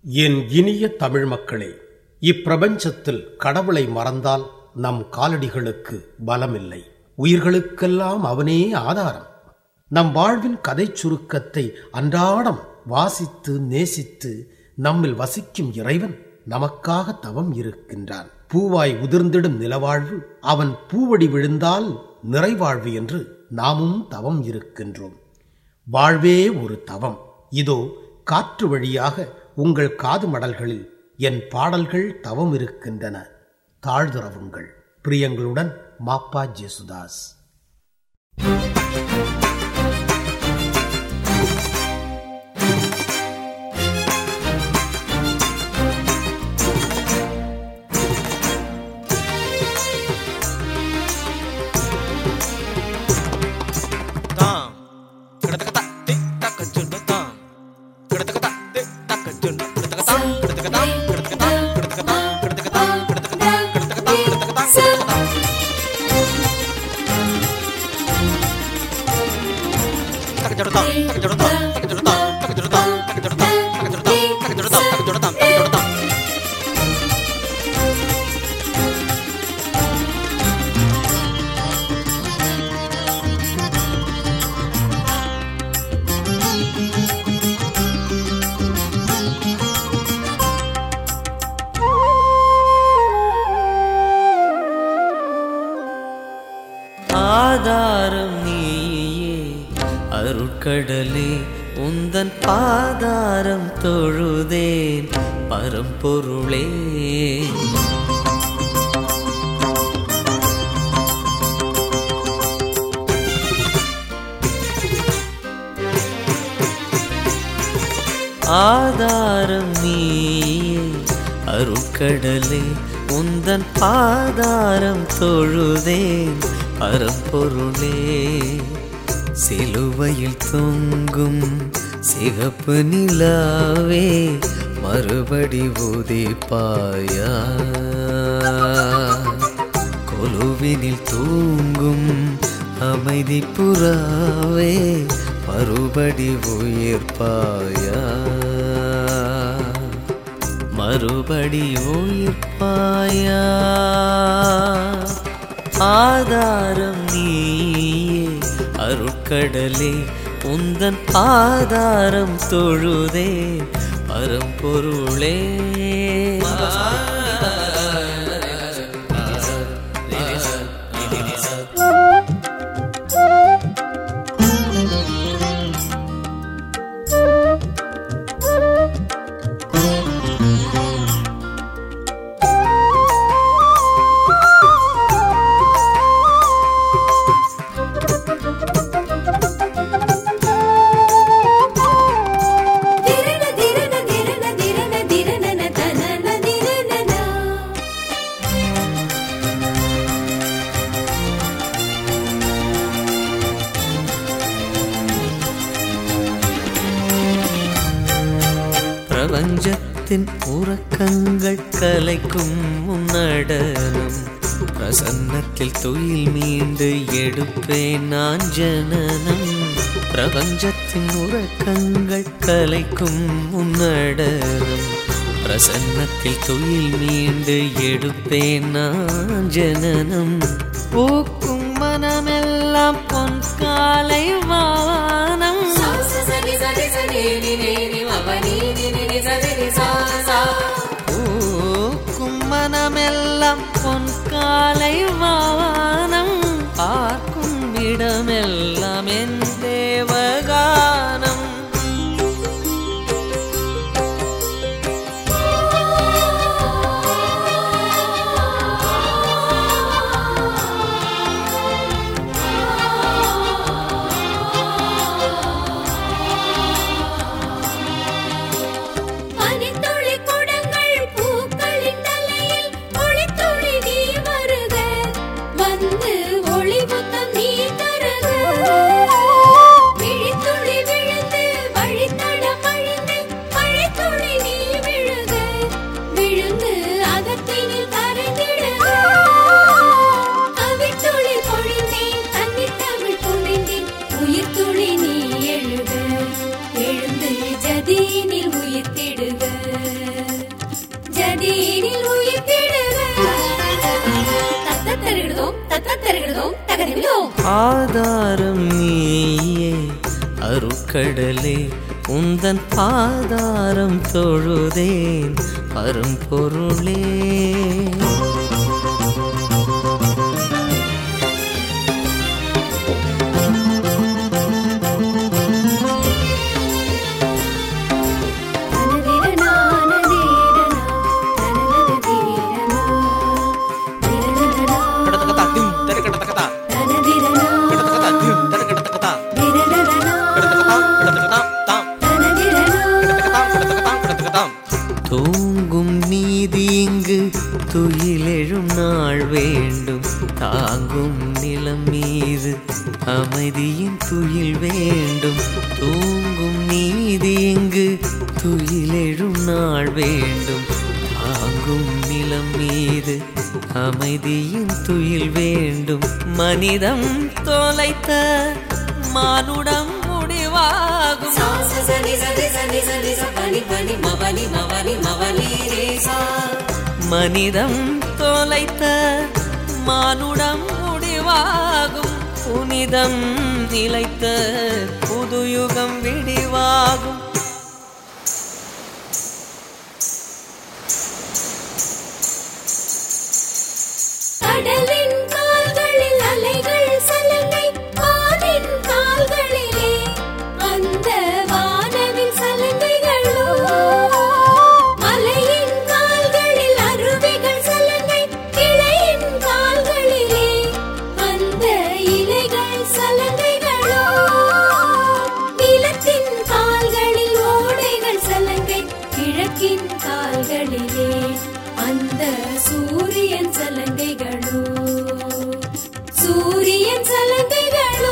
என் இனிய தமிழ் மக்களே இப்பிரபஞ்சத்தில் கடவுளை மறந்தால் நம் காலடிகளுக்கு பலமில்லை உயிர்களுக்கெல்லாம் அவனே ஆதாரம் நம் வாழ்வின் கதைச் சுருக்கத்தை அன்றாடம் வாசித்து நேசித்து நம்மில் வசிக்கும் இறைவன் நமக்காக தவம் இருக்கின்றான் பூவாய் உதிர்ந்திடும் நிலவாழ்வு அவன் பூவடி விழுந்தால் நிறைவாழ்வு என்று நாமும் தவம் இருக்கின்றோம் வாழ்வே ஒரு தவம் இதோ காற்று வழியாக உங்கள் காது மடல்களில் என் பாடல்கள் தவம் இருக்கின்றன தாழ்துறவுங்கள் பிரியங்களுடன் மாப்பா ஜேசுதாஸ் தாம் கிடத்தக்கதா திக் தக்க ஜுன்னு தாம் கிடத்தக்கதா திக் தக்க ஜுன்னு கிடத்தக்கதாம் கிடத்தக்கதாம் கிடத்தக்கதாம் கிடத்தக்கதாம் கிடத்தக்கதாம் கிடத்தக்கதாம் கிடத்தக்கதாம் கிடத்தக்கதாம் கிடத்தக்கதாம் தக்க ஜடுதாம் தக்க ஜடுதாம் தக்க ஜடுதாம் தக்க ஜடுதாம் தக்க ஜடுதாம் தக்க ஜடுதாம் தக்க ஜடுதாம் தக்க ஜடுதாம் தக்க ஜடுதாம் ஆதாரம் நீயே அருட்கடலே உந்தன் பாதாரம் தொழுதேன் பரம்பொருளே ஆதாரம் நீயே அருட்கடலே உந்தன் பாதாரம் தொழுதேன் பரம்பொருளே சிலுவையில் தொங்கும் சிகப்பு நிலாவே மறுபடி உதிப்பாயா கொலுவினில் தூங்கும் அமைதி புறாவே மறுபடி உயிர்ப்பாயா மறுபடி உயிர்ப்பாயா ஆதாரம் நீயே அருட்கடலே உந்தன் ஆதாரம் தொழுதே பரம்பொருளே திரண திரண திரண திரண திரணன தனன திரணனா பிரபஞ்சத்தின் உறக்கங்கள் கலைக்கும் உன்னடனம் பிரசன்னத்தில் துயில் மீண்டு எடுப்பேன் நான் ஜனனம் பிரபஞ்சத்தின் உறக்கங்கள் கலைக்கும் உன்னடனம் பிரசன்னத்தில் துயில் மீண்டு எடுப்பேன் நான் ஜனனம் பூக்கும் மனமெல்லாம் பொன் காலை வானம் சாச சனி சனி சனி நி நி நி மவ நி நி நி நி சனி நி சா சா பூக்கும் மனமெல்லாம் பொன் காலை வானம் பார்க்கும் இடமெல்லாம் என் தேவகானம் பனித்துளி குடங்கள் பூக்களின் தலையில் ஒளித்துளி நீ வருக வந்து ஒளி முத்தம் நீ தருக ஆதாரம் நீயே அருட்கடலே உந்தன் பாதாரம் தொழுதேன் பரம்பொருளே தனதிரனா நதீரனா தனததீரனா திரததனா கிடத்தக்கத்தா திம் தர கிடத்தக்கத்தா தனதிரனா கிடத்தக்கத்தா திம் தர கிடத்தக்கத்தா திரததனா கிடத்தக்கத்தா கிடத்தக்கத்தா தாம் தனதிரனா கிடத்தக்கத்தா கிடத்தக்கத்தா கிடத்தக்கத்தாம் தூங்கும் நீதி இங்கு துயிலெழும் நாள் வேண்டும் தாங்கும் நிலம் மீது அமைதியின் துயில் வேண்டும் தூங்கும் நீதி இங்கு துயிலெழும் நாள் வேண்டும் தாங்கும் நிலம் மீது அமைதியின் துயில் வேண்டும் மனிதம் தொலைத்த மானுடம் முடிவாகும் சாச சனி சனி சனி சனி சபனி பனி மவனி மவனி மவனி ரேசா மனிதம் தொலைத்த மானுடம் முடிவாகும் புனிதம் நிலைத்த புதுயுகம் விடிவாகும் கடலின் கால்களில் அலைகள் சலங்கை வானின் கால்களிலே அந்த வானவில் சலங்கைகளோ மலையின் கால்களில் அருவிகள் சலங்கை கிளையின் கால்களிலே அந்த இலைகள் சலங்கைகளோ நிலத்தின் கால்களில் ஓடைகள் சலங்கை கிழக்கின் கால்களிலே அந்த சூரியன் சலங்கைகளோ சூரியன் சலங்கைகளோ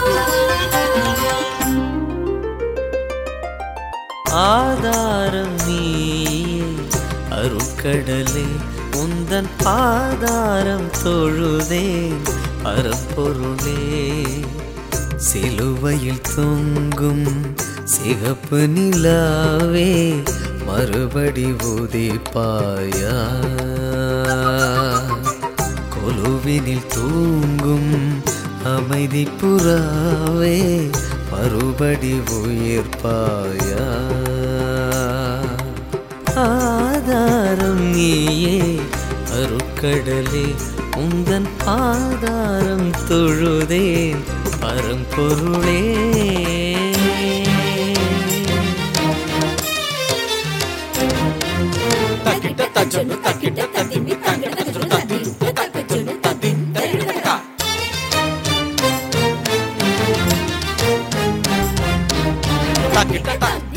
ஆதாரம் நீயே அருட்கடலே உந்தன் பாதாரம் தொழுதேன் பரம்பொருளே சிலுவையில் தொங்கும் சிகப்பு நிலாவே மறுபடி உதிப்பாயா கொலுவினில் தூங்கும் அமைதி புறாவே மறுபடி உயிர்ப்பாயா ஆதாரம் நீயே அருட்கடலே உந்தன் பாதாரம் தொழுதேன் பரம்பொருளே தக்கிட்ட தச்சொன்னு தக்கிட்ட தத்திமி தங்கிட்ட தச்சொன்னு தத்திம் தக்கச்சொன்னு தத்திம் தர கிடத்தக்கத்தா தக்கிட்ட தக்